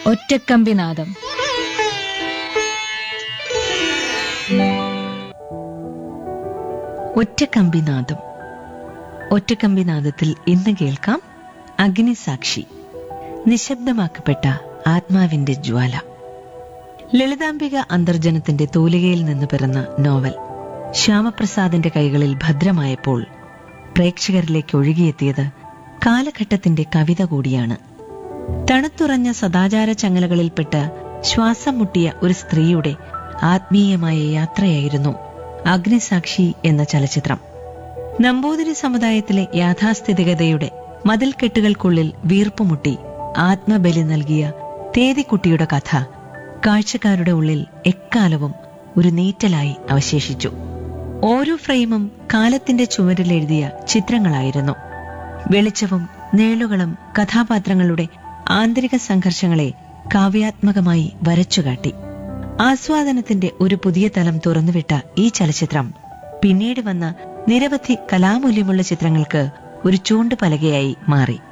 ഒറ്റക്കമ്പിനാദം ഒറ്റക്കമ്പിനാദം ഒറ്റക്കമ്പിനാദത്തിൽ ഇന്ന് കേൾക്കാം അഗ്നിസാക്ഷി നിശബ്ദമാക്കപ്പെട്ട ആത്മാവിന്റെ ജ്വാല ലളിതാംബിക അന്തർജനത്തിന്റെ തൂലികയിൽ നിന്ന് പിറന്ന നോവൽ ശ്യാമപ്രസാദിന്റെ കൈകളിൽ ഭദ്രമായപ്പോൾ പ്രേക്ഷകരിലേക്ക് ഒഴുകിയെത്തിയത് കാലഘട്ടത്തിന്റെ കവിത കൂടിയാണ് തണുത്തുറഞ്ഞ സദാചാര ചങ്ങലകളിൽപ്പെട്ട് ശ്വാസം മുട്ടിയ ഒരു സ്ത്രീയുടെ ആത്മീയമായ യാത്രയായിരുന്നു അഗ്നിസാക്ഷി എന്ന ചലച്ചിത്രം നമ്പൂതിരി സമുദായത്തിലെ യാഥാസ്ഥിതികതയുടെ മതിൽക്കെട്ടുകൾക്കുള്ളിൽ വീർപ്പുമുട്ടി ആത്മബലി നൽകിയ തേതിക്കുട്ടിയുടെ കഥ കാഴ്ചക്കാരുടെ ഉള്ളിൽ എക്കാലവും ഒരു നീറ്റലായി അവശേഷിച്ചു ഓരോ ഫ്രെയിമും കാലത്തിന്റെ ചുവരിലെഴുതിയ ചിത്രങ്ങളായിരുന്നു വെളിച്ചവും നേളുകളും കഥാപാത്രങ്ങളുടെ ആന്തരിക സംഘർഷങ്ങളെ കാവ്യാത്മകമായി വരച്ചുകാട്ടി ആസ്വാദനത്തിന്റെ ഒരു പുതിയ തലം തുറന്നുവിട്ട ഈ ചലച്ചിത്രം പിന്നീട് വന്ന നിരവധി കലാമൂല്യമുള്ള ചിത്രങ്ങൾക്ക് ഒരു ചൂണ്ടുപലകയായി മാറി